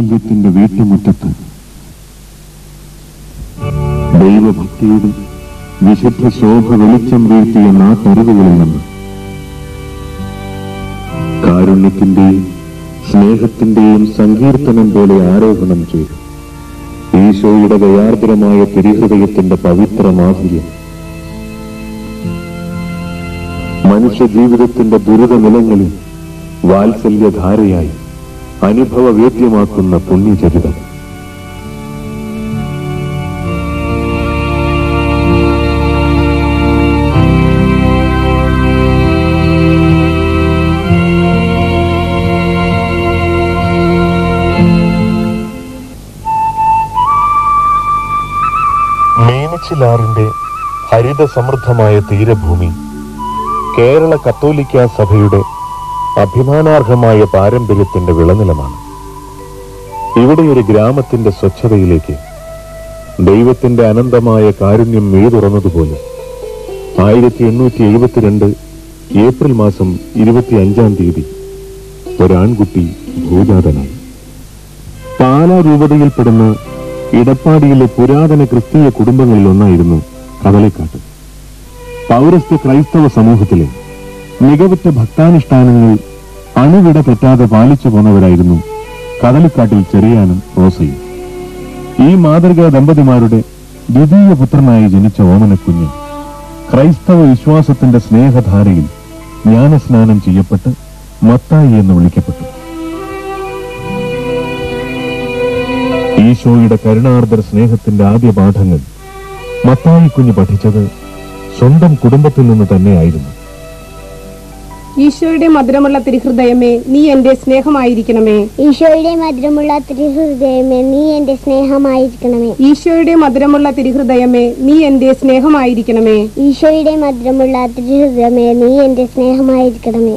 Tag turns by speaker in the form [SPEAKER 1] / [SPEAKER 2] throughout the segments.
[SPEAKER 1] മാംഗല്യത്തിന്റെ വീട്ടുമുറ്റത്ത് ദൈവഭക്തിയുടെ വിശുദ്ധ ശോഭ വെളിച്ചം വീഴ്ത്തിയ നാട്ടറിവുകളിൽ നിന്ന് കാരുണ്യത്തിന്റെയും സ്നേഹത്തിന്റെയും സങ്കീർത്തനം പോലെ ആരോഹണം ചെയ്തു ഈശോയുടെ ദയാർദ്രമായ തിരുഹൃദയത്തിന്റെ പവിത്ര മാധുര്യം മനുഷ്യ ജീവിതത്തിന്റെ ദുരിത നിലങ്ങളിൽ വാത്സല്യധാരയായി അനുഭവവേദ്യമാക്കുന്ന പുണ്യചരിതം
[SPEAKER 2] മീനച്ചിലാറിന്റെ ഹരിത സമൃദ്ധമായ തീരഭൂമി കേരള കത്തോലിക്ക സഭയുടെ അഭിമാനാർഹമായ പാരമ്പര്യത്തിന്റെ വിളനിലമാണ് ഇവിടെ ഒരു ഗ്രാമത്തിന്റെ സ്വച്ഛതയിലേക്ക് ദൈവത്തിന്റെ അനന്തമായ കാരുണ്യം മെയ്തുറന്നതുപോലെ ആയിരത്തി എണ്ണൂറ്റി എഴുപത്തിരണ്ട് ഏപ്രിൽ മാസം ഇരുപത്തി അഞ്ചാം തീയതി ഒരാൺകുട്ടി ഭൂജാതനായി പാലാ രൂപതയിൽപ്പെടുന്ന ഇടപ്പാടിയിലെ പുരാതന ക്രിസ്തീയ കുടുംബങ്ങളിൽ ഒന്നായിരുന്നു കദളിക്കാട്ട് പൗരസ്ത്യ ക്രൈസ്തവ സമൂഹത്തിലെ മികവുറ്റ ഭക്താനുഷ്ഠാനങ്ങൾ അണുവിട തെറ്റാതെ പാലിച്ചു പോന്നവരായിരുന്നു കദളിക്കാട്ടിൽ ചെറിയാനും റോസയും ഈ മാതൃകാ ദമ്പതിമാരുടെ ദ്വിതീയ പുത്രനായി ജനിച്ച ഓമനക്കുഞ്ഞ് ക്രൈസ്തവ വിശ്വാസത്തിന്റെ സ്നേഹധാരയിൽ ജ്ഞാനസ്നാനം ചെയ്യപ്പെട്ട് മത്തായി എന്ന് വിളിക്കപ്പെട്ടു ഈശോയുടെ കരുണാർദ്ര സ്നേഹത്തിന്റെ ആദ്യ പാഠങ്ങൾ മത്തായി കുഞ്ഞ് പഠിച്ചത് സ്വന്തം കുടുംബത്തിൽ നിന്ന് തന്നെയായിരുന്നു
[SPEAKER 3] ഈശോയുടെ മധുരമുള്ള തിരുഹൃദയമേ നീ എന്റെ സ്നേഹമായിരിക്കണമേ
[SPEAKER 4] ഈശോയുടെ മധുരമുള്ള തിരുഹൃദയമേ നീ എന്റെ സ്നേഹമായിരിക്കണമേ
[SPEAKER 3] ഈശോയുടെ മധുരമുള്ള തിരുഹൃദയമേ നീ എന്റെ സ്നേഹമായിരിക്കണമേ
[SPEAKER 4] ഈശോയുടെ മധുരമുള്ള തിരുഹൃദയമേ നീ എന്റെ സ്നേഹമായിരിക്കണമേ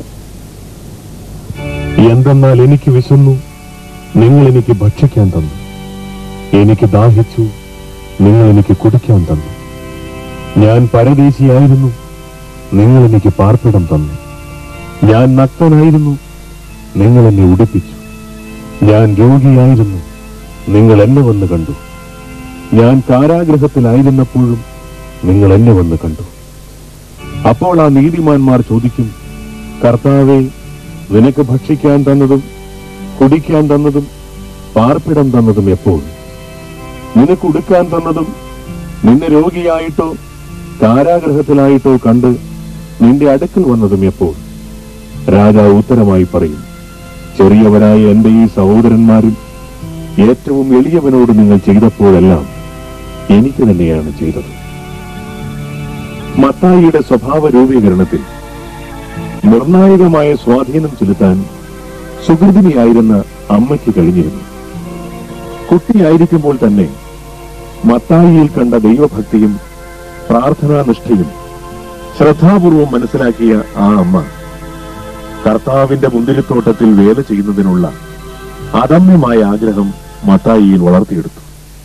[SPEAKER 2] എന്തെന്നാൽ എനിക്ക് വിശന്നു നിങ്ങൾ എനിക്ക് ഭക്ഷിക്കാൻ തന്നു എനിക്ക് ദാഹിച്ചു നിങ്ങൾ എനിക്ക് കുടിക്കാൻ തന്നു ഞാൻ പരദേശിയായിരുന്നു നിങ്ങൾ എനിക്ക് പാർപ്പിടം തന്നു ഞാൻ നഗ്നനായിരുന്നു നിങ്ങൾ എന്നെ ഉടുപ്പിച്ചു ഞാൻ രോഗിയായിരുന്നു നിങ്ങൾ എന്നെ വന്ന് കണ്ടു ഞാൻ കാരാഗ്രഹത്തിലായിരുന്നപ്പോഴും നിങ്ങൾ എന്നെ വന്ന് കണ്ടു അപ്പോൾ ആ നീതിമാന്മാർ ചോദിക്കും കർത്താവെ നിനക്ക് ഭക്ഷിക്കാൻ തന്നതും കുടിക്കാൻ തന്നതും പാർപ്പിടം തന്നതും എപ്പോൾ നിനക്ക് ഉടുക്കാൻ തന്നതും നിന്നെ രോഗിയായിട്ടോ കാരാഗ്രഹത്തിലായിട്ടോ കണ്ട് നിന്റെ അടുക്കൽ വന്നതും എപ്പോൾ രാജാവ് ഉത്തരമായി പറയും ചെറിയവരായ എന്റെ ഈ സഹോദരന്മാരിൽ ഏറ്റവും എളിയവനോട് നിങ്ങൾ ചെയ്തപ്പോഴെല്ലാം എനിക്ക് തന്നെയാണ് ചെയ്തത് മത്തായിയുടെ സ്വഭാവ രൂപീകരണത്തിൽ നിർണായകമായ സ്വാധീനം ചെലുത്താൻ സുഹൃതിനിയായിരുന്ന അമ്മയ്ക്ക് കഴിഞ്ഞിരുന്നു കുട്ടിയായിരിക്കുമ്പോൾ തന്നെ മത്തായിയിൽ കണ്ട ദൈവഭക്തിയും പ്രാർത്ഥനാനിഷ്ഠയും ശ്രദ്ധാപൂർവം മനസ്സിലാക്കിയ ആ അമ്മ കർത്താവിന്റെ മുന്തിരിത്തോട്ടത്തിൽ വേല ചെയ്യുന്നതിനുള്ള അദമ്യമായ ആഗ്രഹം മത്തായിയിൽ വളർത്തിയെടുത്തു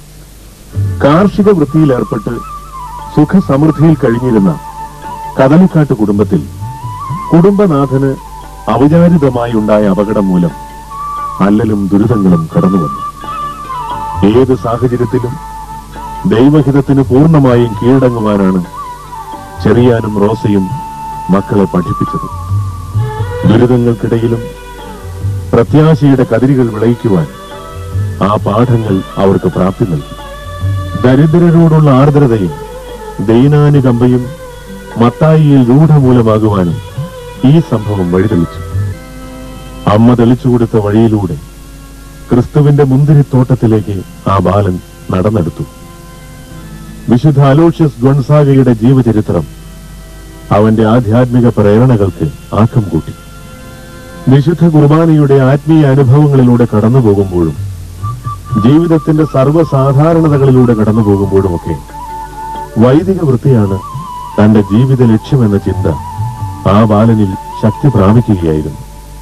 [SPEAKER 2] കാർഷിക വൃത്തിയിൽ ഏർപ്പെട്ട് സുഖസമൃദ്ധിയിൽ കഴിഞ്ഞിരുന്ന കദലിക്കാട്ട് കുടുംബത്തിൽ കുടുംബനാഥന് ഔചാരിതമായി ഉണ്ടായ അപകടം മൂലം അല്ലലും ദുരിതങ്ങളും കടന്നുവന്നു ഏത് സാഹചര്യത്തിലും ദൈവഹിതത്തിന് പൂർണ്ണമായും കീഴടങ്ങുവാനാണ് ചെറിയാനും റോസയും മക്കളെ പഠിപ്പിച്ചത് ദുരിതങ്ങൾക്കിടയിലും പ്രത്യാശയുടെ കതിരുകൾ വിളയിക്കുവാൻ ആ പാഠങ്ങൾ അവർക്ക് പ്രാപ്തി നൽകി ദരിദ്രരോടുള്ള ആർദ്രതയും ദൈനാനുകമ്പയും മത്തായിയിൽ രൂഢമൂലമാകുവാനും ഈ സംഭവം വഴിതെളിച്ചു അമ്മ തെളിച്ചു കൊടുത്ത വഴിയിലൂടെ ക്രിസ്തുവിന്റെ മുന്തിരിത്തോട്ടത്തിലേക്ക് ആ ബാലൻ നടന്നെടുത്തു വിശുദ്ധ അലോഷ്യസ് ഗൊൺസാഗയുടെ ജീവചരിത്രം അവന്റെ ആധ്യാത്മിക പ്രേരണകൾക്ക് ആക്കം കൂട്ടി വിശുദ്ധ കുർബാനയുടെ ആത്മീയ അനുഭവങ്ങളിലൂടെ കടന്നു പോകുമ്പോഴും ജീവിതത്തിന്റെ സർവ്വസാധാരണതകളിലൂടെ കടന്നു പോകുമ്പോഴുമൊക്കെ വൈദിക വൃത്തിയാണ് തന്റെ ജീവിത ലക്ഷ്യമെന്ന ചിന്ത ആ ബാലനിൽ ശക്തി പ്രാപിക്കുകയായിരുന്നു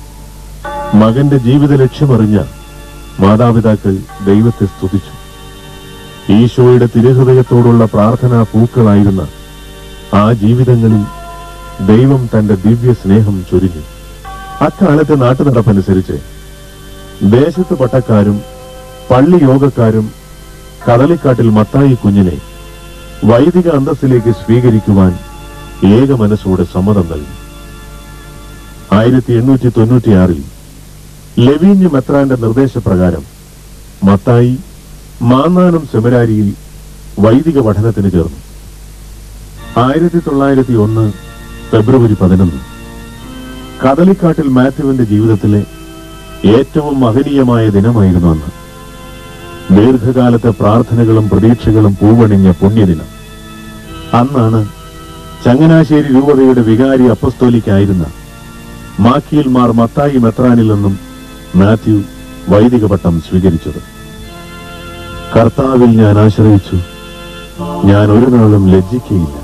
[SPEAKER 2] മകന്റെ ജീവിത ലക്ഷ്യമറിഞ്ഞ മാതാപിതാക്കൾ ദൈവത്തെ സ്തുതിച്ചു ഈശോയുടെ തിരുഹൃദയത്തോടുള്ള പ്രാർത്ഥനാ പൂക്കളായിരുന്ന ആ ജീവിതങ്ങളിൽ ദൈവം തന്റെ ദിവ്യ സ്നേഹം ചൊരിഞ്ഞു അക്കാലത്തെ നാട്ടുനടപ്പനുസരിച്ച് ദേശത്ത് പട്ടക്കാരും പള്ളി യോഗക്കാരും കടലിക്കാട്ടിൽ മത്തായി കുഞ്ഞിനെ വൈദിക അന്തസ്സിലേക്ക് സ്വീകരിക്കുവാൻ ഏക മനസ്സോടെ സമ്മതം നൽകി ആയിരത്തി എണ്ണൂറ്റി തൊണ്ണൂറ്റിയാറിൽ ലെവീഞ്ഞ് മെത്രാന്റെ നിർദ്ദേശപ്രകാരം മത്തായി മാന്നാനം സെമിനാരിയിൽ വൈദിക പഠനത്തിന് ചേർന്നു ആയിരത്തി തൊള്ളായിരത്തി ഒന്ന് ഫെബ്രുവരി പതിനൊന്ന് കടലിക്കാട്ടിൽ മാത്യുവിന്റെ ജീവിതത്തിലെ ഏറ്റവും മഹനീയമായ ദിനമായിരുന്നു അന്ന് ദീർഘകാലത്തെ പ്രാർത്ഥനകളും പ്രതീക്ഷകളും പൂവണിഞ്ഞ പുണ്യദിനം അന്നാണ് ചങ്ങനാശ്ശേരി രൂപതയുടെ വികാരി അപ്പസ്തോലിക്കായിരുന്ന മാക്കിയിൽ മാർ മത്തായി മെത്രാനിൽ നിന്നും മാത്യു വൈദിക പട്ടം സ്വീകരിച്ചത് കർത്താവിൽ ഞാൻ ആശ്രയിച്ചു ഞാൻ ഒരു നാളും ലജ്ജിക്കയില്ല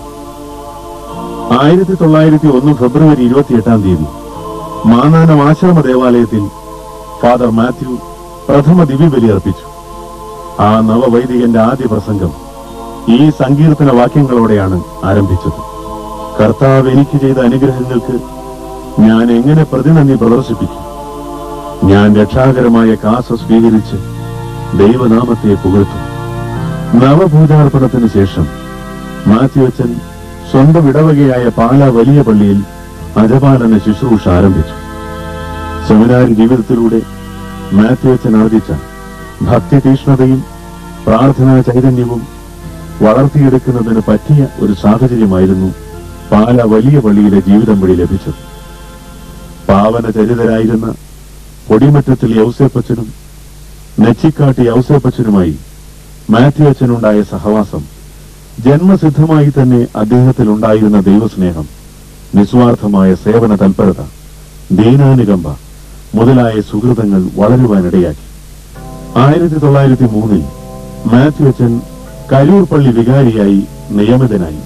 [SPEAKER 2] ആയിരത്തി തൊള്ളായിരത്തി ഒന്ന് ഫെബ്രുവരി ഇരുപത്തിയെട്ടാം തീയതി മാനാനം ആശ്രമ ദേവാലയത്തിൽ ഫാദർ മാത്യു പ്രഥമ ദിവ്യബലി അർപ്പിച്ചു ആ നവവൈദികന്റെ ആദ്യ പ്രസംഗം ഈ സങ്കീർത്തന വാക്യങ്ങളോടെയാണ് ആരംഭിച്ചത് കർത്താവ് എനിക്ക് ചെയ്ത അനുഗ്രഹങ്ങൾക്ക് ഞാൻ എങ്ങനെ പ്രതിനന്ദി പ്രദർശിപ്പിക്കും ഞാൻ രക്ഷാകരമായ കാസ സ്വീകരിച്ച് ദൈവനാമത്തെ പുകഴ്ത്തും നവപൂജാർപ്പണത്തിന് ശേഷം മാത്യു അച്ഛൻ സ്വന്തം ഇടവകയായ പാല വലിയ പള്ളിയിൽ അജപാലന ശുശ്രൂഷ ആരംഭിച്ചു സെമിനാരി ജീവിതത്തിലൂടെ മാത്യു അച്ഛൻ ആർജിച്ച ഭക്തി തീഷ്ണതയും പ്രാർത്ഥനാ ചൈതന്യവും വളർത്തിയെടുക്കുന്നതിന് പറ്റിയ ഒരു സാഹചര്യമായിരുന്നു പാല വലിയ പള്ളിയിലെ ജീവിതം വഴി ലഭിച്ചത് പാവന ചരിതരായിരുന്ന പൊടിമറ്റത്തിൽ യൗസേപ്പച്ചനും നെച്ചിക്കാട്ടി യൗസേപ്പച്ചനുമായി മാത്യു അച്ഛനുണ്ടായ സഹവാസം ജന്മസിദ്ധമായി തന്നെ അദ്ദേഹത്തിൽ ഉണ്ടായിരുന്ന ദൈവസ്നേഹം നിസ്വാർത്ഥമായ സേവന തൽപരത ദീനാനുകമ്പ മുതലായ സുഹൃതങ്ങൾ വളരുവാനിടയാക്കി ആയിരത്തി തൊള്ളായിരത്തി മൂന്നിൽ മാത്യു അച്ഛൻ കരൂർ പള്ളി വികാരിയായി നിയമിതനായി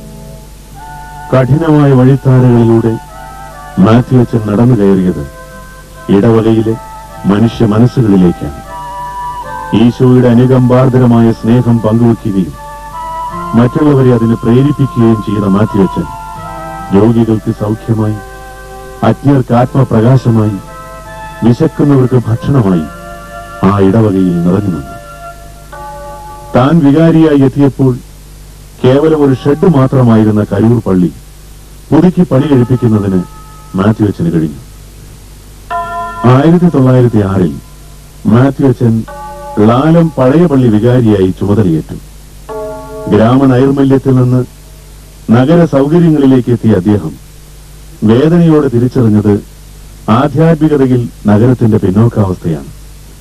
[SPEAKER 2] കഠിനമായ വഴിത്താരകളിലൂടെ മാത്യു അച്ഛൻ നടന്നു കയറിയത് ഇടവകയിലെ മനുഷ്യ മനസ്സുകളിലേക്കാണ് ഈശോയുടെ അനുകമ്പാർദ്രമായ സ്നേഹം പങ്കുവെക്കുകയും മറ്റുള്ളവരെ അതിന് പ്രേരിപ്പിക്കുകയും ചെയ്ത മാത്യു അച്ഛൻ രോഗികൾക്ക് സൗഖ്യമായി അജ്ഞർക്ക് ആത്മപ്രകാശമായി വിശക്കുന്നവർക്ക് ഭക്ഷണമായി ആ ഇടവകയിൽ നിറഞ്ഞു നിന്നു താൻ വികാരിയായി എത്തിയപ്പോൾ കേവലം ഒരു ഷെഡ് മാത്രമായിരുന്ന കരൂർ പള്ളി പുതുക്കി പണി കഴിപ്പിക്കുന്നതിന് മാത്യു അച്ഛന് കഴിഞ്ഞു ആയിരത്തി തൊള്ളായിരത്തി ആറിൽ മാത്യു അച്ഛൻ ലാലം പഴയ പള്ളി വികാരിയായി ചുമതലയേറ്റു ഗ്രാമ നൈർമല്യത്തിൽ നിന്ന് നഗര സൗകര്യങ്ങളിലേക്ക് എത്തിയ അദ്ദേഹം വേദനയോടെ തിരിച്ചറിഞ്ഞത് ആധ്യാത്മികതയിൽ നഗരത്തിന്റെ പിന്നോക്കാവസ്ഥയാണ്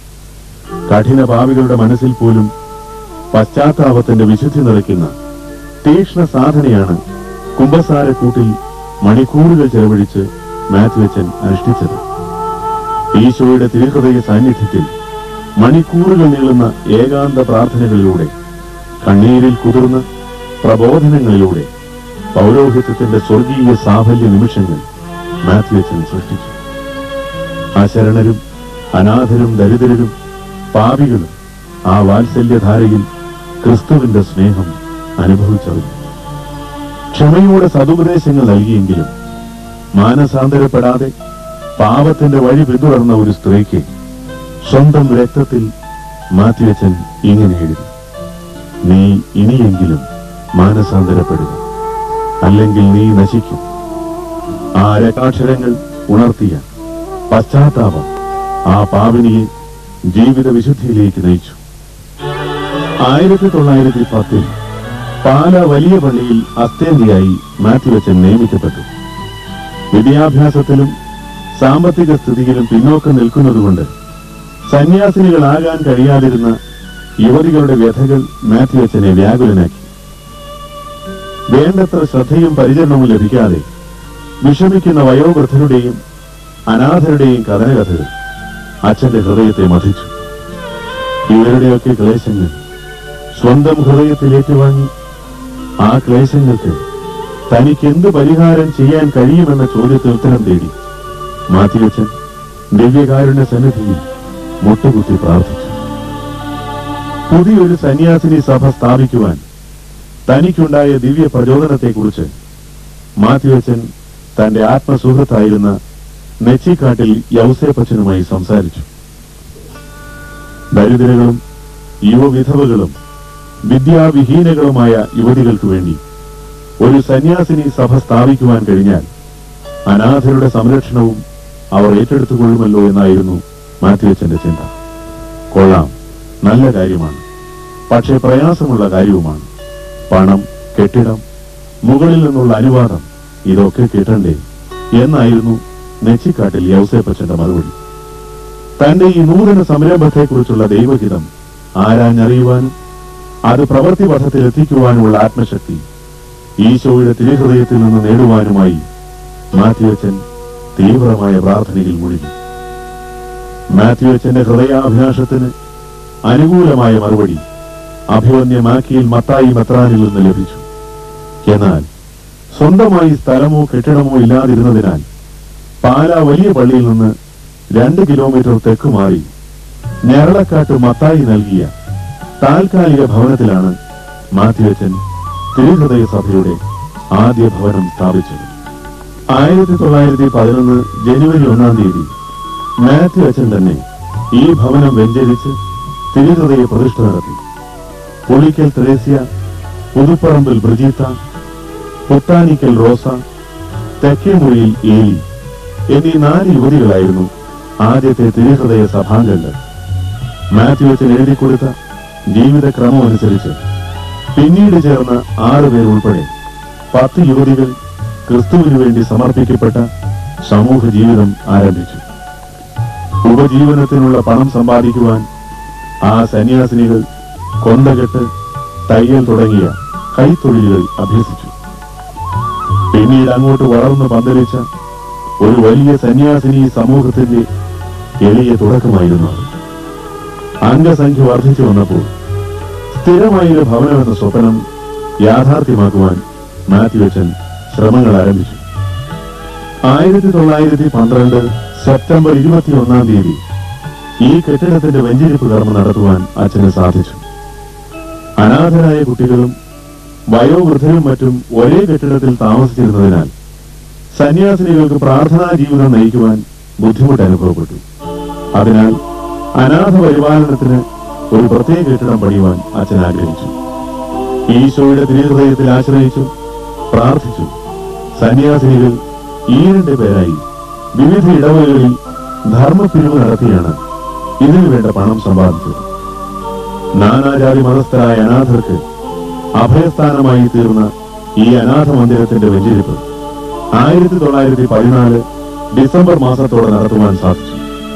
[SPEAKER 2] കഠിന പാവികളുടെ മനസ്സിൽ പോലും പശ്ചാത്താപത്തിന്റെ വിശുദ്ധി നിറയ്ക്കുന്ന തീക്ഷ്ണ സാധനയാണ് കുംഭസാരക്കൂട്ടിൽ മണിക്കൂറുകൾ ചെലവഴിച്ച് മാത്യുവച്ചൻ അനുഷ്ഠിച്ചത് ഈശോയുടെ തിരുഹൃദയ സാന്നിധ്യത്തിൽ മണിക്കൂറുകൾ നീളുന്ന ഏകാന്ത പ്രാർത്ഥനകളിലൂടെ കണ്ണീരിൽ കുതിർന്ന പ്രബോധനങ്ങളിലൂടെ പൗരോഹിത്യത്തിന്റെ സ്വർഗീയ സാഫല്യ നിമിഷങ്ങൾ മാത്യുവച്ചൻ സൃഷ്ടിച്ചു അശരണരും അനാഥരും ദരിദ്രരും പാപികളും ആ വാത്സല്യധാരയിൽ ക്രിസ്തുവിന്റെ സ്നേഹം അനുഭവിച്ചറിഞ്ഞു ക്ഷമയോടെ സതുപദേശങ്ങൾ നൽകിയെങ്കിലും മാനസാന്തരപ്പെടാതെ പാപത്തിന്റെ വഴി പിന്തുടർന്ന ഒരു സ്ത്രീക്ക് സ്വന്തം രക്തത്തിൽ മാറ്റിവെച്ചൻ ഇങ്ങനെ എഴുതി നീ ഇനിയെങ്കിലും മാനസാന്തരപ്പെടുക അല്ലെങ്കിൽ നീ നശിക്കും ആ രകാക്ഷരങ്ങൾ ഉണർത്തിയ പശ്ചാത്താപം ആ പാവിനിയെ ജീവിത വിശുദ്ധിയിലേക്ക് നയിച്ചു ആയിരത്തി തൊള്ളായിരത്തി പത്തിൽ പാല വലിയ പള്ളിയിൽ അസ്തേന്തിയായി മാത്യുവച്ചൻ നിയമിക്കപ്പെട്ടു വിദ്യാഭ്യാസത്തിലും സാമ്പത്തിക സ്ഥിതിയിലും പിന്നോക്കം നിൽക്കുന്നതുകൊണ്ട് സന്യാസിനികളാകാൻ കഴിയാതിരുന്ന യുവതികളുടെ വ്യഥകൾ മാത്യുവച്ചനെ വ്യാകുലനാക്കി വേണ്ടത്ര ശ്രദ്ധയും പരിചരണവും ലഭിക്കാതെ വിഷമിക്കുന്ന വയോവൃദ്ധരുടെയും അനാഥരുടെയും കഥനകഥകൾ അച്ഛന്റെ ഹൃദയത്തെ മഥിച്ചു ഇവരുടെയൊക്കെ ക്ലേശങ്ങൾ സ്വന്തം ഹൃദയത്തിൽ ഏറ്റുവാങ്ങി ആ ക്ലേശങ്ങൾക്ക് തനിക്ക് എന്ത് പരിഹാരം ചെയ്യാൻ കഴിയുമെന്ന ചോദ്യത്തിന് ഉത്തരം തേടി മാത്യുവച്ചൻ ദിവ്യകാരുണ്യ സന്നിധിയിൽ മുട്ടുകുത്തി പ്രാർത്ഥിച്ചു പുതിയൊരു സന്യാസിനി സഭ സ്ഥാപിക്കുവാൻ തനിക്കുണ്ടായ ദിവ്യ പ്രചോദനത്തെക്കുറിച്ച് മാത്യുവച്ചൻ തന്റെ ആത്മസുഹൃത്തായിരുന്ന നെച്ചിക്കാട്ടിൽ യൗസേപ്പച്ചനുമായി സംസാരിച്ചു ദരിദ്രകളും യുവവിധവകളും വിദ്യാവിഹീനകളുമായ യുവതികൾക്ക് വേണ്ടി ഒരു സന്യാസിനി സഭ സ്ഥാപിക്കുവാൻ കഴിഞ്ഞാൽ അനാഥരുടെ സംരക്ഷണവും അവർ ഏറ്റെടുത്തുകൊള്ളുമല്ലോ എന്നായിരുന്നു മാത്യുവച്ചന്റെ ചിന്ത കൊള്ളാം നല്ല കാര്യമാണ് പക്ഷേ പ്രയാസമുള്ള കാര്യവുമാണ് പണം കെട്ടിടം മുകളിൽ നിന്നുള്ള അനുവാദം ഇതൊക്കെ കിട്ടണ്ടേ എന്നായിരുന്നു നെച്ചിക്കാട്ടിൽ യൗസേപ്പച്ചന്റെ മറുപടി തന്റെ ഈ നൂതന സംരംഭത്തെക്കുറിച്ചുള്ള ദൈവഹിതം ആരാഞ്ഞറിയുവാനും അത് പ്രവൃത്തിപഥത്തിൽ എത്തിക്കുവാനുമുള്ള ആത്മശക്തി ഈശോയുടെ തിരുഹൃദയത്തിൽ നിന്ന് നേടുവാനുമായി മാത്യുവച്ചൻ തീവ്രമായ പ്രാർത്ഥനയിൽ മുഴുകി മാത്യുവച്ചന്റെ ഹൃദയാഭിലാഷത്തിന് അനുകൂലമായ മറുപടി അഭിവന്യമാക്കിയിൽ മത്തായി മെത്രാനിൽ നിന്ന് ലഭിച്ചു എന്നാൽ സ്വന്തമായി സ്ഥലമോ കെട്ടിടമോ ഇല്ലാതിരുന്നതിനാൽ പാലാ വലിയ പള്ളിയിൽ നിന്ന് രണ്ട് കിലോമീറ്റർ തെക്ക് മാറി ഞരളക്കാട്ട് മത്തായി നൽകിയ താൽക്കാലിക ഭവനത്തിലാണ് മാത്യുവച്ചൻ തിരുഹൃദയ സഭയുടെ ആദ്യ ഭവനം സ്ഥാപിച്ചത് ആയിരത്തി തൊള്ളായിരത്തി പതിനൊന്ന് ജനുവരി ഒന്നാം തീയതി മാത്യു അച്ഛൻ തന്നെ ഈ ഭവനം വെഞ്ചരിച്ച് തിരുഹൃദയ പ്രതിഷ്ഠ നടത്തി പുളിക്കൽ ത്രേസ്യ പുതുപ്പറമ്പിൽ ബ്രിജീത്ത പുത്താനിക്കൽ റോസ തെക്കേമുറിയിൽ ഏലി എന്നീ നാല് യുവതികളായിരുന്നു ആദ്യത്തെ തിരുഹൃദയ സഭാംഗങ്ങൾ മാത്യു അച്ഛൻ എഴുതി കൊടുത്ത ജീവിതക്രമം അനുസരിച്ച് പിന്നീട് ചേർന്ന ആറുപേർ ഉൾപ്പെടെ പത്ത് യുവതികൾ ക്രിസ്തുവിനു വേണ്ടി സമർപ്പിക്കപ്പെട്ട സമൂഹ ജീവിതം ആരംഭിച്ചു ഉപജീവനത്തിനുള്ള പണം സമ്പാദിക്കുവാൻ ആ സന്യാസിനികൾ കൊന്തകെട്ട് തയ്യൽ തുടങ്ങിയ കൈത്തൊഴിലുകൾ അഭ്യസിച്ചു പിന്നീട് അങ്ങോട്ട് വളർന്ന് പന്തലിച്ച ഒരു വലിയ സന്യാസിനി സമൂഹത്തിന്റെ എളിയ തുടക്കമായിരുന്നു അത് അംഗസംഖ്യ വർദ്ധിച്ചു വന്നപ്പോൾ സ്ഥിരമായ ഒരു ഭവനമെന്ന സ്വപ്നം യാഥാർത്ഥ്യമാക്കുവാൻ മാത്യു അച്ഛൻ ശ്രമങ്ങൾ ആരംഭിച്ചു ആയിരത്തി തൊള്ളായിരത്തി പന്ത്രണ്ട് സെപ്റ്റംബർ ഇരുപത്തിയൊന്നാം തീയതി ഈ കെട്ടിടത്തിന്റെ വെഞ്ചരിപ്പ് കർമ്മം നടത്തുവാൻ അച്ഛന് സാധിച്ചു അനാഥരായ കുട്ടികളും വയോവൃദ്ധരും മറ്റും ഒരേ കെട്ടിടത്തിൽ താമസിച്ചിരുന്നതിനാൽ സന്യാസിനികൾക്ക് പ്രാർത്ഥനാ ജീവിതം നയിക്കുവാൻ ബുദ്ധിമുട്ട് അനുഭവപ്പെട്ടു അതിനാൽ അനാഥ പരിപാലനത്തിന് ഒരു പ്രത്യേക കെട്ടിടം പണിയുവാൻ അച്ഛൻ ആഗ്രഹിച്ചു ഈശോയുടെ തിരുഹൃദയത്തിൽ ആശ്രയിച്ചു പ്രാർത്ഥിച്ചു സന്യാസിനികൾ ഈ രണ്ട് പേരായി വിവിധ ഇടവകളിൽ ധർമ്മപ്പിരിവ് നടത്തിയാണ് ഇതിനു വേണ്ട പണം സമ്പാദിച്ചത് നാനാജാതി മതസ്ഥരായ അനാഥർക്ക് അഭയസ്ഥാനമായി തീർന്ന ഈ അനാഥ മന്ദിരത്തിന്റെ വെഞ്ചരിപ്പ് ആയിരത്തി തൊള്ളായിരത്തി പതിനാല് ഡിസംബർ മാസത്തോടെ നടത്തുവാൻ സാധിച്ചു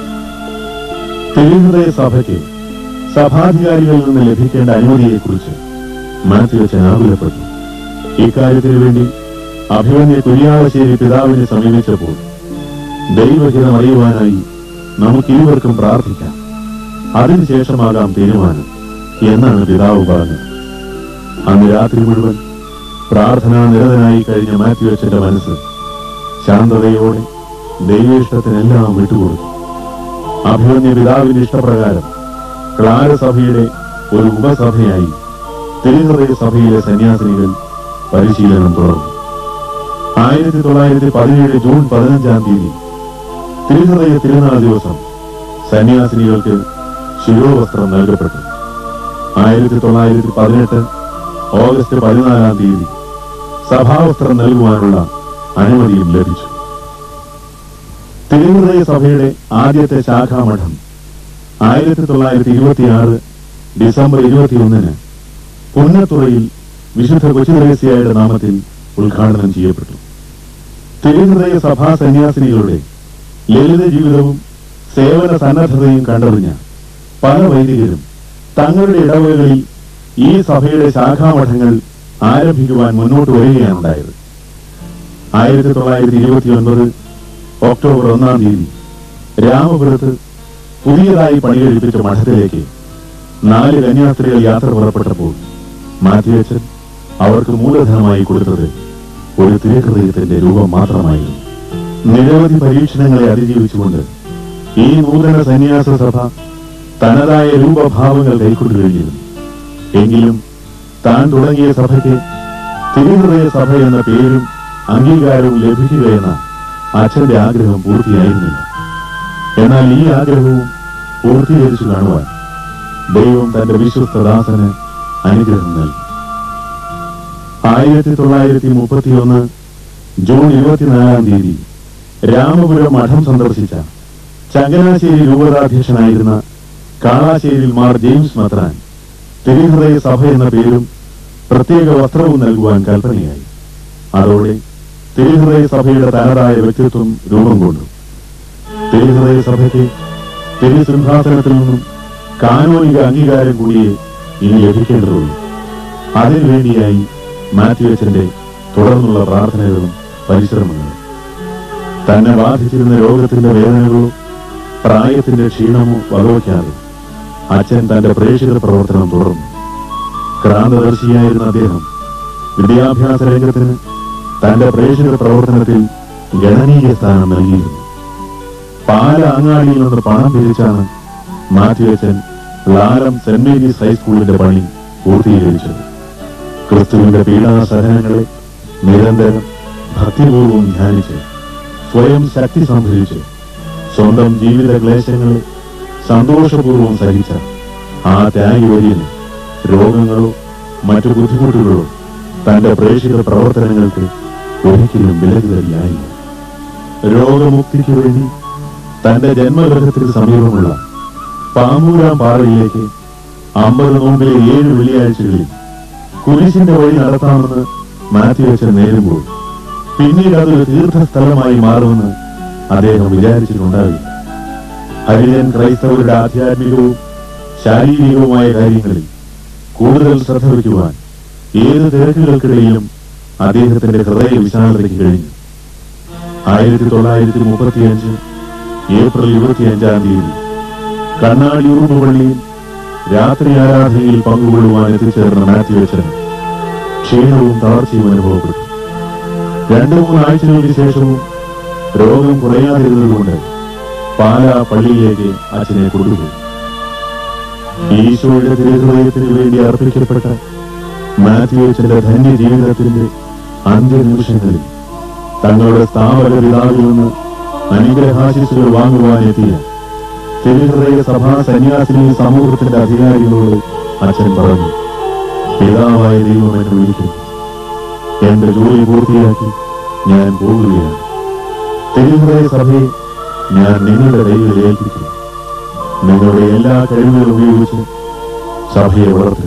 [SPEAKER 2] തിരുഹൃദയ സഭയ്ക്ക് സഭാധികാരികളിൽ നിന്ന് ലഭിക്കേണ്ട അനുമതിയെക്കുറിച്ച് മാത്യു അച്ഛൻ ആകുലപ്പെട്ടു ഇക്കാര്യത്തിനു വേണ്ടി അഭിമന്യ കുര്യാളശ്ശേരി പിതാവിനെ സമീപിച്ചപ്പോൾ ദൈവഹിതം അറിയുവാനായി നമുക്ക് ഇരുവർക്കും പ്രാർത്ഥിക്കാം അതിനുശേഷമാകാം തീരുമാനം എന്നാണ് പിതാവ് പറഞ്ഞത് അന്ന് രാത്രി മുഴുവൻ പ്രാർത്ഥനാ നിരതനായി കഴിഞ്ഞ മാത്യു അച്ഛന്റെ മനസ്സ് ശാന്തതയോടെ ദൈവേഷ്ടത്തിനെല്ലാം വിട്ടുകൊടുത്തു അഭിമന്യ പിതാവിന്റെ ഇഷ്ടപ്രകാരം ക്ലാരസഭയുടെ ഒരു ഉപസഭയായി തിരുഹൃദയ സഭയിലെ സന്യാസിനികൾ പരിശീലനം തുടർന്നു ആയിരത്തി തൊള്ളായിരത്തി പതിനേഴ് ജൂൺ പതിനഞ്ചാം തീയതി തിരുഹൃദയ തിരുനാൾ ദിവസം സന്യാസിനികൾക്ക് ശിരോവസ്ത്രം നൽകപ്പെട്ടു ആയിരത്തി തൊള്ളായിരത്തി പതിനെട്ട് ഓഗസ്റ്റ് പതിനാലാം തീയതി സഭാവസ്ത്രം നൽകുവാനുള്ള അനുമതിയും ലഭിച്ചു തിരുഹൃദയ സഭയുടെ ആദ്യത്തെ ശാഖാമഠം ആയിരത്തി തൊള്ളായിരത്തി ഇരുപത്തിയാറ് ഡിസംബർ ഇരുപത്തിയൊന്നിന് പുന്നത്തുറയിൽ വിശുദ്ധ കൊച്ചുരേസ്യയുടെ നാമത്തിൽ ഉദ്ഘാടനം ചെയ്യപ്പെട്ടു തിരുഹൃദയ സഭാ സന്യാസിനികളുടെ ലളിത ജീവിതവും സേവന സന്നദ്ധതയും കണ്ടറിഞ്ഞ പല വൈദികരും തങ്ങളുടെ ഇടവകളിൽ ഈ സഭയുടെ ശാഖാമഠങ്ങൾ ആരംഭിക്കുവാൻ മുന്നോട്ട് വരികയാണുണ്ടായത് ആയിരത്തി തൊള്ളായിരത്തി ഇരുപത്തിയൊൻപത് ഒക്ടോബർ ഒന്നാം തീയതി രാമപുരത്ത് പുതിയതായി പണികഴിപ്പിച്ച മഠത്തിലേക്ക് നാല് കന്യാസ്ത്രീകൾ യാത്ര പുറപ്പെട്ടപ്പോൾ മാത്യുവച്ചൻ അവർക്ക് മൂലധനമായി കൊടുത്തത് ഒരു തിരുഹൃദയത്തിന്റെ രൂപം മാത്രമായിരുന്നു നിരവധി പരീക്ഷണങ്ങളെ അതിജീവിച്ചുകൊണ്ട് ഈ നൂതന സന്യാസ സഭ തനതായ രൂപഭാവങ്ങൾ കൈക്കൊണ്ടു കഴിഞ്ഞിരുന്നു എങ്കിലും താൻ തുടങ്ങിയ സഭയ്ക്ക് തിരുഹൃദയ സഭ എന്ന പേരും അംഗീകാരവും ലഭിക്കുകയെന്ന അച്ഛന്റെ ആഗ്രഹം പൂർത്തിയായിരുന്നില്ല എന്നാൽ ഈ ആഗ്രഹവും പൂർത്തീകരിച്ചു കാണുവാൻ
[SPEAKER 5] ദൈവം തന്റെ വിശ്വസ്തദാസന് അനുഗ്രഹം നൽകി ആയിരത്തി തൊള്ളായിരത്തി മുപ്പത്തിയൊന്ന് ജൂൺ ഇരുപത്തിനാലാം തീയതി രാമപുരം മഠം സന്ദർശിച്ച ചങ്ങനാശ്ശേരി രൂപതാധ്യക്ഷനായിരുന്ന കാളാശ്ശേരിയിൽ മാർ ജെയിംസ് മത്രാൻ തിരുഹൃദയ സഭ എന്ന പേരും പ്രത്യേക വസ്ത്രവും നൽകുവാൻ കൽപ്പനയായി അതോടെ തിരുഹൃദയ സഭയുടെ തനതായ വ്യക്തിത്വം രൂപം കൊണ്ടു തിരുഹൃദയ സഭയ്ക്ക് തിരുസിംഹാസനത്തിൽ നിന്നും കാനോനിക അംഗീകാരം കൂടിയേ ഇനി ലഭിക്കേണ്ടതുള്ളൂ അതിനുവേണ്ടിയായി മാത്യു അച്ഛന്റെ തുടർന്നുള്ള പ്രാർത്ഥനകളും പരിശ്രമങ്ങളും തന്നെ ബാധിച്ചിരുന്ന രോഗത്തിന്റെ വേദനകളോ പ്രായത്തിന്റെ ക്ഷീണമോ വകവയ്ക്കാതെ അച്ഛൻ തന്റെ പ്രേക്ഷിത പ്രവർത്തനം തുടർന്നു ക്രാന്തദർശിയായിരുന്ന അദ്ദേഹം വിദ്യാഭ്യാസ രംഗത്തിന് തന്റെ പ്രേക്ഷിത പ്രവർത്തനത്തിൽ ഗണനീയ സ്ഥാനം നൽകിയിരുന്നു പാല അങ്ങാടിയിൽ നിന്ന് പണം പിരിച്ചാണ് മാത്യു അച്ഛൻ ലാലം സെന്റ് മേരീസ് ഹൈസ്കൂളിന്റെ പണി പൂർത്തീകരിച്ചത് ക്രിസ്തുവിന്റെ പീഡാസഹനങ്ങളെ നിരന്തരം ഭക്തിപൂർവം ധ്യാനിച്ച് സ്വയം ശക്തി സംഭരിച്ച് സ്വന്തം ജീവിത ക്ലേശങ്ങളെ സന്തോഷപൂർവ്വം സഹിച്ച ആ ത്യാഗി വര്യന് രോഗങ്ങളോ മറ്റു ബുദ്ധിമുട്ടുകളോ തന്റെ പ്രേക്ഷിത പ്രവർത്തനങ്ങൾക്ക് ഒരിക്കലും വിലകുതലിയായില്ല രോഗമുക്തിക്ക് വേണ്ടി തന്റെ ജന്മഗ്രഹത്തിന് സമീപമുള്ള പാമ്പൂരാം പാറയിലേക്ക് അമ്പത് നോമ്പിലെ ഏഴ് വെള്ളിയാഴ്ചകളിൽ കുരിശിന്റെ വഴി നടത്താമെന്ന് മാത്യു അച്ഛൻ നേരുമ്പോൾ പിന്നീട് അതൊരു തീർത്ഥസ്ഥലമായി മാറുമെന്ന് അദ്ദേഹം വിചാരിച്ചിട്ടുണ്ടാവില്ല ഹരിജൻ ക്രൈസ്തവരുടെ ആധ്യാത്മികവും ശാരീരികവുമായ കാര്യങ്ങളിൽ കൂടുതൽ ശ്രദ്ധ വയ്ക്കുവാൻ ഏത് തിരക്കുകൾക്കിടയിലും അദ്ദേഹത്തിന്റെ ഹൃദയ വിശാലതയ്ക്ക് കഴിഞ്ഞു ആയിരത്തി തൊള്ളായിരത്തി മുപ്പത്തിയഞ്ച് ഏപ്രിൽ ഇരുപത്തിയഞ്ചാം തീയതി കണ്ണാടി ഉറുമ്പ് പള്ളിയിൽ രാത്രി ആരാധനയിൽ പങ്കുകൊള്ളുവാൻ എത്തിച്ചേർന്ന മാത്യു അച്ഛൻ ക്ഷീണവും തളർച്ചയും അനുഭവപ്പെട്ടു രണ്ടു മൂന്ന് ആഴ്ചകൾക്ക് ശേഷവും രോഗം കുറയാതിരുന്നതുകൊണ്ട് പാല പള്ളിയിലേക്ക് അച്ഛനെ കൊണ്ടുപോയി ഈശോയുടെ തിരുഹൃദയത്തിന് വേണ്ടി അർപ്പിക്കപ്പെട്ട മാത്യു അച്ഛന്റെ ധന്യ ജീവിതത്തിന്റെ അന്ത്യനിമിഷങ്ങളിൽ തങ്ങളുടെ സ്ഥാപക പിതാവിൽ നിന്ന് അനുഗ്രഹാശിസുകൾ വാങ്ങുവാനെത്തിയ തിരുഹൃദയ സഭാ സന്യാസിനി സമൂഹത്തിന്റെ അധികാരികളോട് അച്ഛൻ പറഞ്ഞു പിതാവായ ദൈവം എന്നെ വിളിക്കുന്നു എന്റെ ജോലി പൂർത്തിയാക്കി ഞാൻ പോകുകയാണ് തിരുഹൃദയ സഭയെ ഞാൻ നിങ്ങളുടെ കയ്യിൽ ഏൽപ്പിക്കുന്നു നിങ്ങളുടെ എല്ലാ കഴിവുകളും ഉപയോഗിച്ച് സഭയെ വളർത്തുക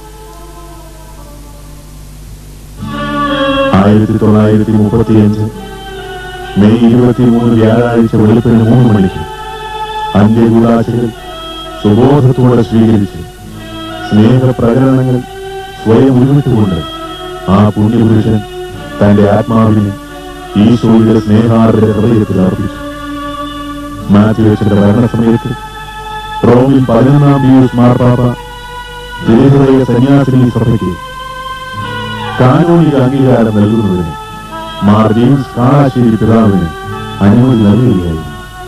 [SPEAKER 5] ആയിരത്തി തൊള്ളായിരത്തി മുപ്പത്തിയഞ്ച് മെയ് ഇരുപത്തിമൂന്ന് വ്യാഴാഴ്ച വെളുപ്പിന് മൂന്ന് മണിക്ക് അന്ത്യകൂടാശകൾ സുബോധത്തോടെ സ്വീകരിച്ച് സ്നേഹപ്രകടനങ്ങൾ സ്വയം ഉരുവിട്ടുകൊണ്ട് ആ പുണ്യപുരുഷൻ തന്റെ ആത്മാവിനെ ഈശോയുടെ സ്നേഹാർദ്ര ഹൃദയത്തിൽ അർപ്പിച്ചു മാത്യു അച്ഛന്റെ ഭരണസമയത്ത് റോമിൽ പതിനൊന്നാം പീയൂസ് മാർപ്പാപ്പ തിരുഹൃദയ സന്യാസിനി സഭയ്ക്ക് കാനൂനിക അംഗീകാരം നൽകുന്നതിന് മാർ ജെയിംസ് കാളാശ്ശേരി പിതാവിന് അനുമതി നൽകുകയായിരുന്നു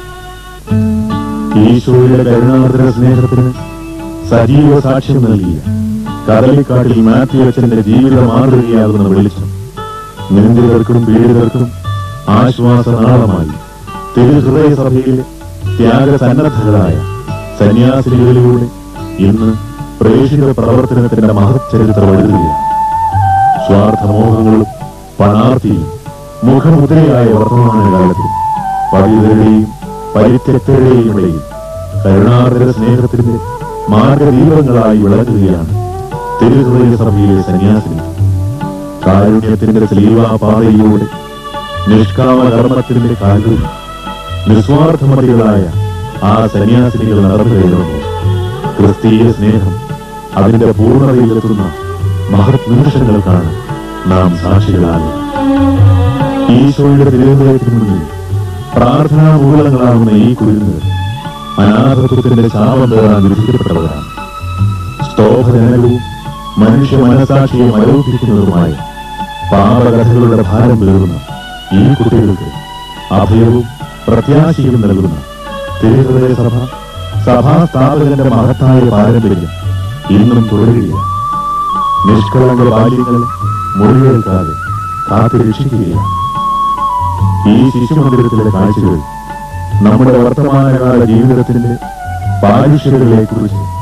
[SPEAKER 5] ഈശോയുടെ കരുണാർദ്ര സ്നേഹത്തിന് സജീവ സാക്ഷ്യം നൽകിയ കടലിക്കാട്ടിൽ മാത്യു അച്ഛന്റെ ജീവിത മാതൃകയാകുന്ന വെളിച്ചം നിന്ദിതർക്കും പീഡിതർക്കും ആശ്വാസനാളമായി തിരുഹൃദയ സഭയിലെ ത്യാഗസന്നദ്ധകളായ സന്യാസിനികളിലൂടെ ഇന്ന് പ്രേക്ഷിത പ്രവർത്തനത്തിന്റെ മഹത് ചരിത്രം എഴുതുകയാണ് സ്വാർത്ഥമോഹങ്ങളും പണാർത്ഥിയും മുഖമുദ്രയായ വർത്തമാനകാലത്തിൽ പതിതരുടെയും പരിത്യക്തരുടെയും ഇടയിൽ കരുണാർദ്ര സ്നേഹത്തിന്റെ മാർഗദീപങ്ങളായി വിളങ്ങുകയാണ് തിരുഹൃദയ സഭയിലെ സന്യാസിനി കാരുണ്യത്തിന്റെ സ്ലീവാപാതയിലൂടെ നിഷ്കാമ കർമ്മത്തിന്റെ കാലൂരി നിസ്വാർത്ഥമതികളായ ആ സന്യാസിനികൾ നടന്നു കയറുമ്പോൾ ക്രിസ്തീയ സ്നേഹം അതിന്റെ പൂർണ്ണതയിലെത്തുന്ന മഹത് നിമിഷങ്ങൾക്കാണ് നാം സാക്ഷികളാകുന്നത് ഈശോയുടെ തിരുഹൃദയത്തിന് മുന്നിൽ പ്രാർത്ഥനാ മൂലങ്ങളാകുന്ന ഈ കുരുന്നുകൾ അനാഥത്വത്തിന്റെ ശാപം പേറാൻ വിധിക്കപ്പെട്ടവരാണ് സ്തോഭജനകവും മനുഷ്യ മനസാക്ഷിയെ മരോപിക്കുന്നതുമായ പാപകഥകളുടെ ഭാരം പേറുന്ന ഈ കുട്ടികൾക്ക് അഭയവും പ്രത്യാശയും നൽകുന്ന തിരുഹൃദയ സഭ സഭാ സ്ഥാപകന്റെ മഹത്തായ പാരമ്പര്യം ഇന്നും തുടരുകയാണ് നിഷ്കളങ്ക ബാല്യങ്ങളെ മുറിവേൽക്കാതെ കാത്തു രക്ഷിക്കുകയാണ് ഈ ശിശുമന്ദിരത്തിലെ കാഴ്ചകൾ നമ്മുടെ വർത്തമാനകാല ജീവിതത്തിന്റെ പാരിഷ്യതകളെ കുറിച്ച്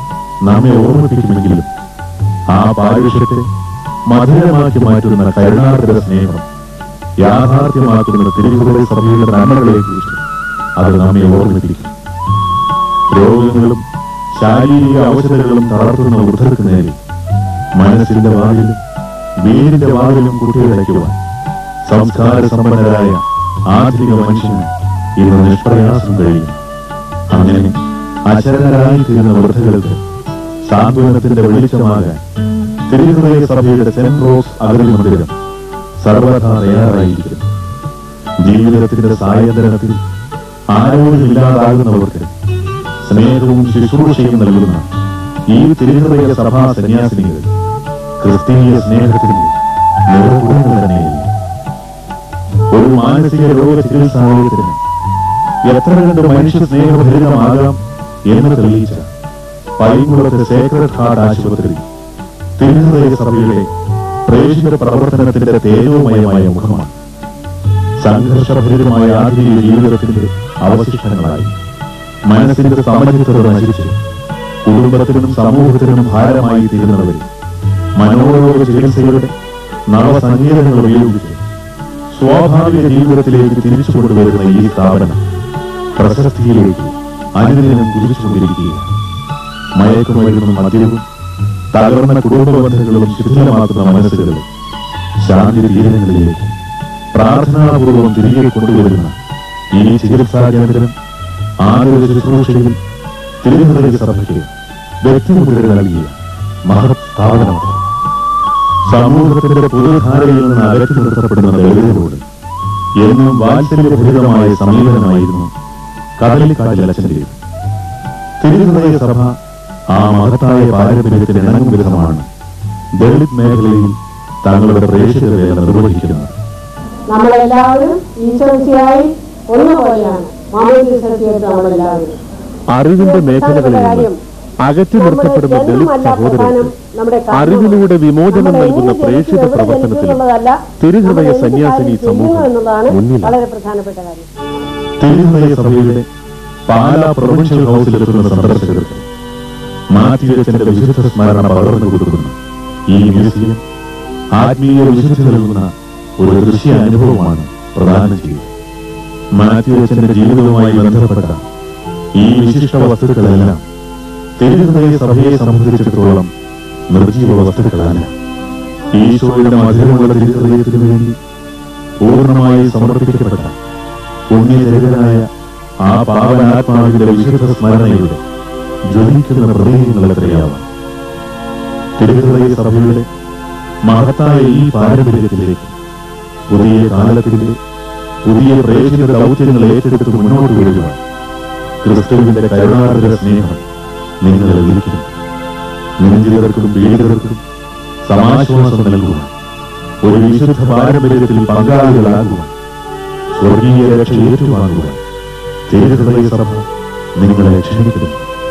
[SPEAKER 5] നമ്മെ ഓർമ്മിപ്പിക്കുമെങ്കിലും ആ പാരുഷ്യത്തെ മധുരമാക്കി മാറ്റുന്ന കരുണാർദ്ര സ്നേഹം യാഥാർത്ഥ്യമാക്കുന്ന തിരുഹൃദയ സഭയുടെ നന്മകളെ കുറിച്ച് അത് നമ്മെ ഓർമ്മിപ്പിക്കും രോഗങ്ങളും ശാരീരിക അവശതകളും തളർത്തുന്ന വൃദ്ധർക്ക് നേരെ മനസ്സിന്റെ വാതിലും വീടിന്റെ വാതിലും കുട്ടിയടയ്ക്കുവാൻ സംസ്കാര സമ്പന്നരായ ആധുനിക മനുഷ്യന് ഇന്ന് നിഷ്പ്രയാസം കഴിയും അങ്ങനെ അചരകരായി തീർന്ന വൃദ്ധകൾക്ക് സാന്ത്വനത്തിന്റെ വെളിച്ചമാകാൻ തിരുഹൃദയ സഭയുടെ സെന്റ് റോസ് അഗതി മന്ദിരം സർവഥാ തയ്യാറായിരിക്കും ജീവിതത്തിന്റെ സായന്തനത്തിൽ ആരോഗ്യമില്ലാതാകുന്നവർക്ക് സ്നേഹവും ശുശ്രൂഷയും നൽകുന്ന ഈ തിരുഹൃദയ സഭാ സന്യാസിനികൾ ക്രിസ്തീയ സ്നേഹത്തിന്റെ നിറകുടങ്ങൾ തന്നെയില്ല ഒരു മാനസിക രോഗ ചികിത്സാലയത്തിന് എത്ര കണ്ട് മനുഷ്യ സ്നേഹഭരിതമാകാം എന്ന് തെളിയിച്ച പൈങ്കുളത്തെ സേക്രഡ് ഹാർട്ട് ആശുപത്രി തിരുഹൃദയ സഭയുടെ പ്രേക്ഷിത പ്രവർത്തനത്തിന്റെ തേജോമയമായ മുഖമാണ് സംഘർഷഭരിതമായ ആധുനിക ജീവിതത്തിന്റെ അവശിഷ്ടങ്ങളായി മനസ്സിന്റെ സമചിത്തത നശിച്ച് കുടുംബത്തിനും സമൂഹത്തിനും ഭാരമായി തീരുന്നവരെ മനോരോഗ ചികിത്സയുടെ നവസങ്കേതങ്ങൾ ഉപയോഗിച്ച് സ്വാഭാവിക ജീവിതത്തിലേക്ക് തിരിച്ചു കൊണ്ടുവരുന്ന ഈ സ്ഥാപനം പ്രശസ്തിയിലേക്ക് അനുദിനം കുതിച്ചുകൊണ്ടിരിക്കുകയാണ് മയക്കുമരുന്നും മദ്യവും തകർന്ന കുടുംബ ബന്ധങ്ങളും ശിഥിലമാക്കുന്ന മനസ്സുകളും ശാന്തി തീരങ്ങളിലേക്ക് പ്രാർത്ഥനാപൂർവം തിരികെ കൊണ്ടുവരുന്ന ഈ ചികിത്സാ കേന്ദ്രം ആരോഗ്യ ശുശ്രൂഷയിൽ തിരുഹൃദയ സഭയ്ക്ക് വ്യക്തിമുദ്ര നൽകിയ മഹത് സ്ഥാപനമാണ് സമൂഹത്തിന്റെ പൊതുധാരയിൽ നിന്ന് അകറ്റി നിർത്തപ്പെടുന്ന ദളിതരോട് എന്നും വാത്സല്യഭരിതമായ സമീപനമായിരുന്നു കടലിക്കാട്ടിലച്ഛന്റേത് തിരുഹൃദയ സഭ ആ മഹത്തായ പാരമ്പര്യത്തിന് ഇണങ്ങും വിധമാണ് ദളിത് മേഖലയിൽ തങ്ങളുടെ പ്രേക്ഷിത വേല നിർവഹിക്കുന്നത്
[SPEAKER 6] നമ്മളെല്ലാവരും ഈശ്വരസിയായി ഒന്നുപോലെയാണ് മാമോദീസ സ്വീകരിച്ച നമ്മളെല്ലാവരും
[SPEAKER 2] അറിവിന്റെ മേഖലകളിൽ നിന്ന് അകറ്റി നിർത്തപ്പെടുന്ന ദളിത് സഹോദരർക്ക് അറിവിലൂടെ വിമോചനം നൽകുന്ന പ്രേക്ഷിത പ്രവർത്തനത്തിൽ തിരുഹൃദയ സന്യാസിനി സമൂഹം മുന്നിലാണ്
[SPEAKER 6] വളരെ പ്രധാനപ്പെട്ട കാര്യം
[SPEAKER 5] തിരുഹൃദയ സഭയുടെ പാലാ പ്രൊവിൻഷ്യൽ ഹൗസിലെത്തുന്ന സന്ദർശകർക്ക് മാറ്റിവെച്ചന്റെ വിശുദ്ധ സ്മരണ പകർന്നു കൊടുക്കുന്ന ഈ മ്യൂസിയം ആത്മീയ വിശുദ്ധി നൽകുന്ന ഒരു ദൃശ്യ അനുഭവമാണ് പ്രദാനം ചെയ്യുന്നത് മാറ്റിവെച്ചന്റെ ജീവിതവുമായി ബന്ധപ്പെട്ട ഈ വിശിഷ്ട വസ്തുക്കളെല്ലാം തിരുഹൃദയ സഭയെ സംബന്ധിച്ചിടത്തോളം നിർജീവ വസ്തുക്കളല്ല ഈശോയുടെ മധുരമുള്ള തിരുഹൃദയത്തിനു വേണ്ടി പൂർണ്ണമായി സമർപ്പിക്കപ്പെട്ട പുണ്യചരിതനായ ആ പാവനാത്മാവിന്റെ വിശുദ്ധ സ്മരണയുടെ ജ്വലിക്കുന്ന പ്രതീകങ്ങൾ എത്രയാവാം തിരുഹൃദയ സഭയുടെ മഹത്തായ ഈ പാരമ്പര്യത്തിലേക്ക് പുതിയ കാലത്തിന്റെ പുതിയ പ്രേക്ഷിത ദൗത്യങ്ങൾ ഏറ്റെടുത്ത് മുന്നോട്ട് വരുവാൻ ക്രിസ്തുവിന്റെ കരുണാർദ്ര സ്നേഹം നിങ്ങളെ വിളിക്കുന്നു നിന്ദിതർക്കും പീഡിതർക്കും സമാശ്വാസം നൽകുവാൻ ഒരു വിശുദ്ധ പാരമ്പര്യത്തിൽ പങ്കാളികളാകുവാൻ സ്വർഗീയ രക്ഷ ഏറ്റുവാങ്ങുവാൻ തിരുഹൃദയ സഭ നിങ്ങളെ ക്ഷണിക്കുന്നു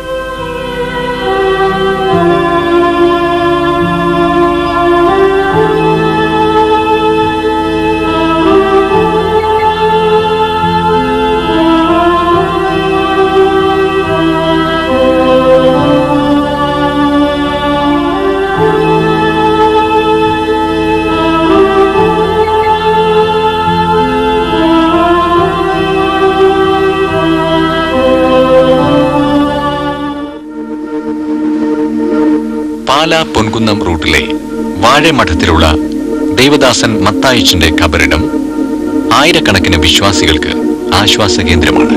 [SPEAKER 7] പാലാ പൊൻകുന്നം റൂട്ടിലെ വാഴമഠത്തിലുള്ള ദേവദാസൻ മത്തായിച്ചന്റെ ഖബറിടം ആയിരക്കണക്കിന് വിശ്വാസികൾക്ക് ആശ്വാസ കേന്ദ്രമാണ്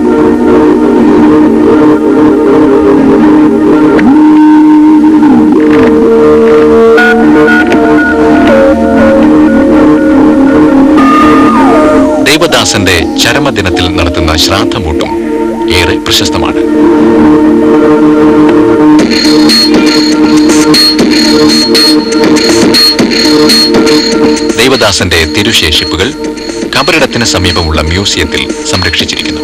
[SPEAKER 7] ദേവദാസന്റെ ചരമദിനത്തിൽ നടത്തുന്ന ശ്രാദ്ധമൂട്ടും ഏറെ പ്രശസ്തമാണ് ദേവദാസന്റെ തിരുശേഷിപ്പുകൾ കബറിടത്തിന് സമീപമുള്ള മ്യൂസിയത്തിൽ സംരക്ഷിച്ചിരിക്കുന്നു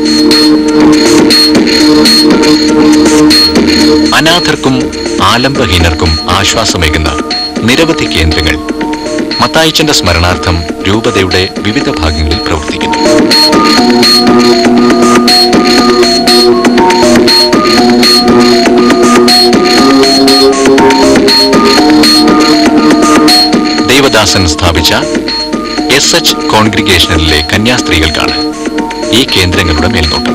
[SPEAKER 7] അനാഥർക്കും ആലംബഹീനർക്കും ആശ്വാസമേകുന്ന നിരവധി കേന്ദ്രങ്ങൾ മത്തായിച്ചന്റെ സ്മരണാർത്ഥം രൂപതയുടെ വിവിധ ഭാഗങ്ങളിൽ പ്രവർത്തിക്കുന്നു തുളസീദാസൻ സ്ഥാപിച്ച എസ് എച്ച് കോൺഗ്രിഗേഷനിലെ കന്യാസ്ത്രീകൾക്കാണ് ഈ കേന്ദ്രങ്ങളുടെ മേൽനോട്ടം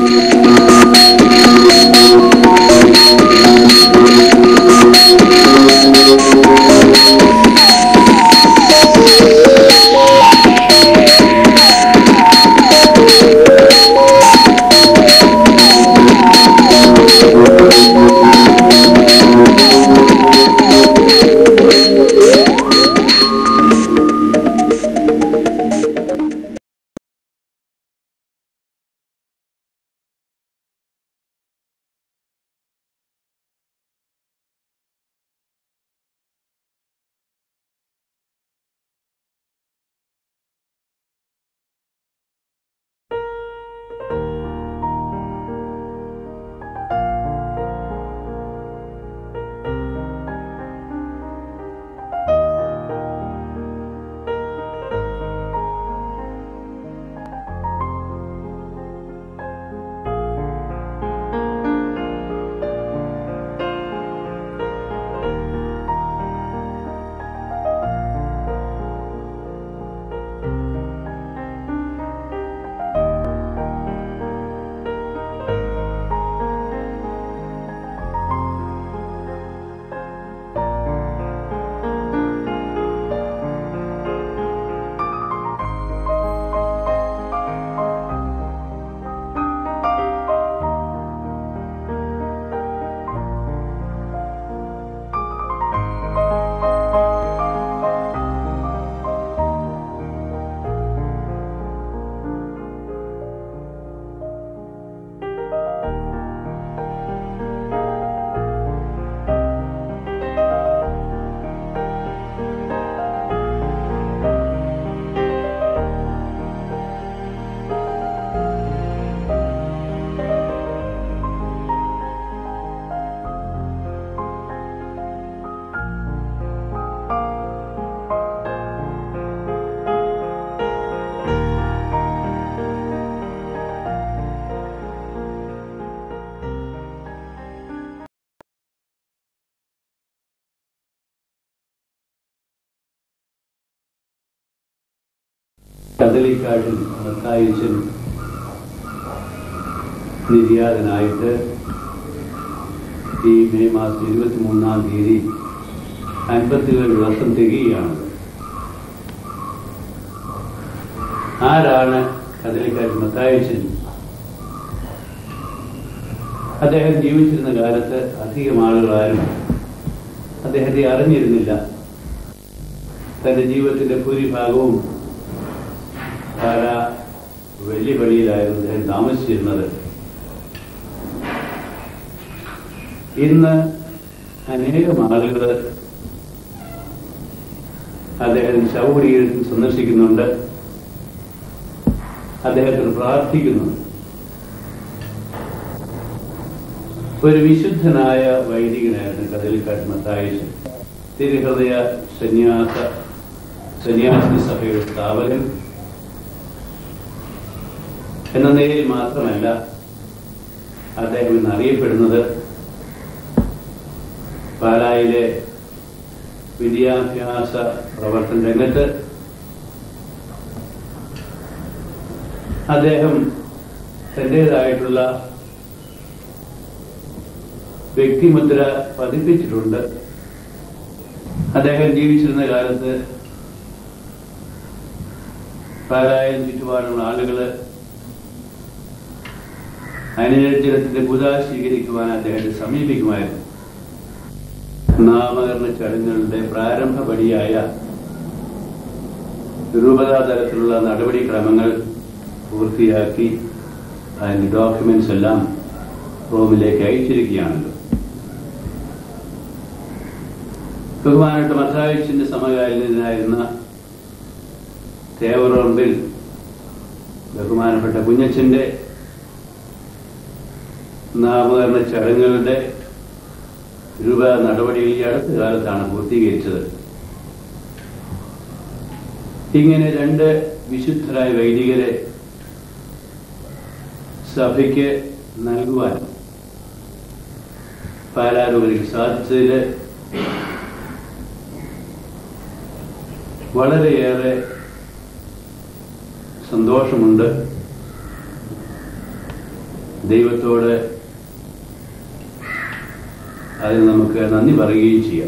[SPEAKER 8] കദളിക്കാട്ടിൽ മത്തായിച്ചൻ നിര്യാതനായിട്ട് ഈ മെയ് മാസം ഇരുപത്തി മൂന്നാം തീയതി അൻപത്തിയേഴ് വർഷം തികയാണ് ആരാണ് കദളിക്കാട്ടിൽ മത്തായിച്ചൻ അദ്ദേഹം ജീവിച്ചിരുന്ന കാലത്ത് അധികം ആളുകളാരും അദ്ദേഹത്തെ അറിഞ്ഞിരുന്നില്ല തന്റെ ജീവിതത്തിന്റെ ഭൂരിഭാഗവും പാല വെല്ലുവിളിയിലായിരുന്നു അദ്ദേഹം താമസിച്ചിരുന്നത് ഇന്ന് അനേകം ആളുകൾ അദ്ദേഹം ശവകുടീരത്തിൽ സന്ദർശിക്കുന്നുണ്ട് അദ്ദേഹത്തിന് പ്രാർത്ഥിക്കുന്നുണ്ട് ഒരു വിശുദ്ധനായ വൈദികനായിരുന്നു കദലിക്കാട്ട് മത്തായിശൻ തിരുഹൃദയ സന്യാസ സന്യാസി സഭയുടെ സ്ഥാപകൻ എന്ന നിലയിൽ മാത്രമല്ല അദ്ദേഹം ഇന്ന് അറിയപ്പെടുന്നത് പാലായിലെ വിദ്യാഭ്യാസ പ്രവർത്തന രംഗത്ത് അദ്ദേഹം തൻ്റെതായിട്ടുള്ള വ്യക്തിമുദ്ര പതിപ്പിച്ചിട്ടുണ്ട് അദ്ദേഹം ജീവിച്ചിരുന്ന കാലത്ത് പാലായം ചുറ്റുപാടുള്ള ആളുകള് അനുരഞ്ജനത്തിന്റെ പുത സ്വീകരിക്കുവാൻ അദ്ദേഹത്തെ സമീപിക്കുമായിരുന്നു നാമകരണ ചടങ്ങുകളുടെ പ്രാരംഭപടിയായ രൂപതാ തലത്തിലുള്ള നടപടിക്രമങ്ങൾ പൂർത്തിയാക്കി അതിന്റെ ഡോക്യുമെന്റ്സ് എല്ലാം റോമിലേക്ക് അയച്ചിരിക്കുകയാണല്ലോ ബഹുമാനപ്പെട്ട മത്തായിച്ചിന്റെ സമകാലീനായിരുന്ന തേവറോമ്പിൽ ബഹുമാനപ്പെട്ട കുഞ്ഞച്ചന്റെ നാമകരണ ചടങ്ങുകളുടെ രൂപ നടപടികൾ ഈ അടുത്ത കാലത്താണ് പൂർത്തീകരിച്ചത് ഇങ്ങനെ രണ്ട് വിശുദ്ധരായ വൈദികരെ സഭയ്ക്ക് നൽകുവാൻ പാലാരൂപതയ്ക്ക് സാധിച്ചതിൽ വളരെയേറെ സന്തോഷമുണ്ട് ദൈവത്തോട് അതിന് നമുക്ക് നന്ദി പറയുകയും ചെയ്യാം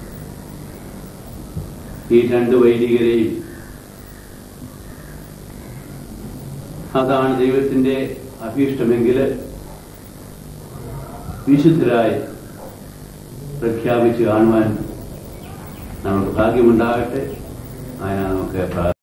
[SPEAKER 8] ഈ രണ്ട് വൈദികരെയും അതാണ് ദൈവത്തിൻ്റെ അഭീഷ്ടമെങ്കിൽ വിശുദ്ധരായി പ്രഖ്യാപിച്ച് കാണുവാൻ നമുക്ക് ഭാഗ്യമുണ്ടാകട്ടെ അതിനാ നമുക്ക് പ്രാർത്ഥിക്കാം